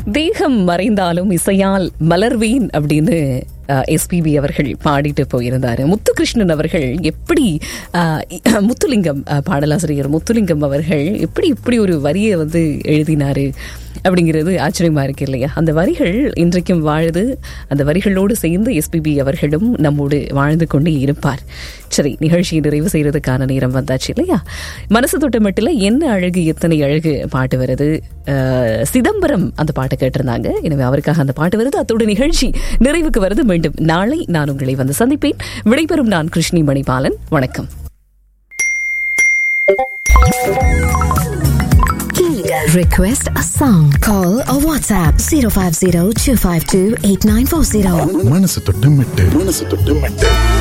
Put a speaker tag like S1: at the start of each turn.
S1: தேகம் மறைந்தாலும் இசையால் மலர்வேன் அப்படின்னு எஸ்பிபி அவர்கள் பாடிட்டு போயிருந்தாரு முத்துகிருஷ்ணன் அவர்கள் எப்படி அஹ், முத்துலிங்கம் அஹ், பாடலாசிரியர் முத்துலிங்கம் அவர்கள் எப்படி இப்படி ஒரு வரியை வந்து எழுதினாரு அப்படிங்கிறது ஆச்சரியமா இருக்கு இல்லையா அந்த வரிகள் இன்றைக்கும் வாழுது அந்த வரிகளோடு சேர்ந்து எஸ்பிபி அவர்களும் நம்மோடு வாழ்ந்து கொண்டே இருப்பார் சரி நிகழ்ச்சியை நிறைவு செய்யறதுக்கான நேரம் வந்தாச்சு இல்லையா மனசு தொட்ட மட்டில் என்ன அழகு எத்தனை அழகு பாட்டு வருது அஹ், சிதம்பரம் அந்த பாட்டு கேட்டிருந்தாங்க எனவே அவருக்காக அந்த பாட்டு வருது அத்தோட நிகழ்ச்சி நிறைவுக்கு வருது மீண்டும் நாளை நான் உங்களை வந்து சந்திப்பேன் விடைபெறும் நான் கிருஷ்ணி மணிபாலன் வணக்கம்
S2: Request a song. Call or WhatsApp 050 252 8940.
S3: மனசு தொட்டு மெட்டு மனசு தொட்டு மெட்டு